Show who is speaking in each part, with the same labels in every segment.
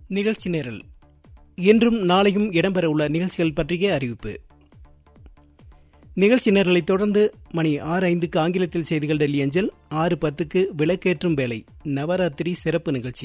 Speaker 1: நிகழ்ச்சி நேரல் இன்றும் நாளையும் இடம்பெறவுள்ள நிகழ்ச்சிகள் பற்றிய அறிவிப்பு நிகழ்ச்சி நேரலை தொடர்ந்து மணி ஆறு ஐந்துக்கு ஆங்கிலத்தில் செய்திகள் டெல்லி அஞ்சல் ஆறு பத்துக்கு விளக்கேற்றும் வேலை நவராத்திரி சிறப்பு நிகழ்ச்சி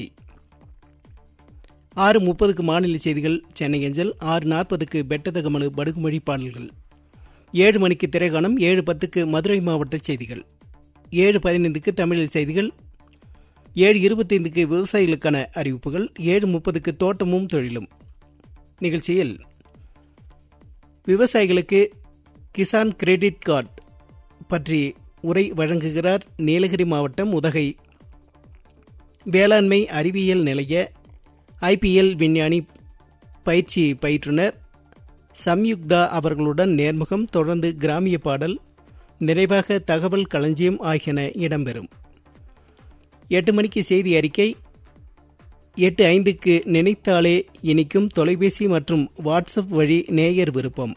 Speaker 1: ஆறு முப்பதுக்கு மாநில செய்திகள் சென்னை அஞ்சல் ஆறு நாற்பதுக்கு பெட்டதகமனு படுகுமொழி பாடல்கள் ஏழு மணிக்கு திரைகாணம் ஏழு பத்துக்கு மதுரை மாவட்ட செய்திகள் ஏழு பதினைந்துக்கு தமிழில் செய்திகள் ஏழு இருபத்தைந்துக்கு விவசாயிகளுக்கான அறிவிப்புகள் ஏழு முப்பதுக்கு தோட்டமும் தொழிலும் நிகழ்ச்சியில் விவசாயிகளுக்கு கிசான் கிரெடிட் கார்டு பற்றி உரை வழங்குகிறார் நீலகிரி மாவட்டம் உதகை வேளாண்மை அறிவியல் நிலைய ஐபிஎல் விஞ்ஞானி பயிற்சி பயிற்றுனர் சம்யுக்தா அவர்களுடன் நேர்முகம் தொடர்ந்து கிராமிய பாடல் நிறைவாக தகவல் களஞ்சியம் ஆகியன இடம்பெறும் எட்டு மணிக்கு செய்தி அறிக்கை எட்டு ஐந்துக்கு நினைத்தாலே இனிக்கும் தொலைபேசி மற்றும் வாட்ஸ்அப் வழி நேயர் விருப்பம்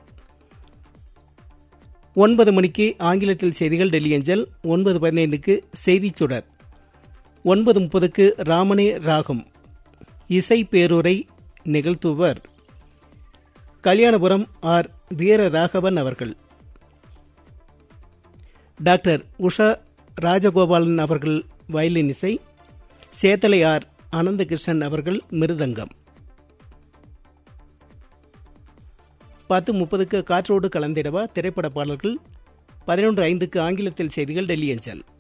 Speaker 1: ஒன்பது மணிக்கு ஆங்கிலத்தில் செய்திகள் டெல்லி அஞ்சல் ஒன்பது பதினைந்துக்கு செய்திச் சுடர் ஒன்பது முப்பதுக்கு ராமனே ராகம் இசை பேருரை நிகழ்த்துவர் கல்யாணபுரம் ஆர் வீர ராகவன் அவர்கள் டாக்டர் உஷா ராஜகோபாலன் அவர்கள் வயலின் இசை சேத்தலை ஆர் அனந்தகிருஷ்ணன் அவர்கள் மிருதங்கம் பத்து முப்பதுக்கு காற்றோடு கலந்திடவா திரைப்பட பாடல்கள் பதினொன்று ஐந்துக்கு ஆங்கிலத்தில் செய்திகள் டெல்லி அஞ்சல்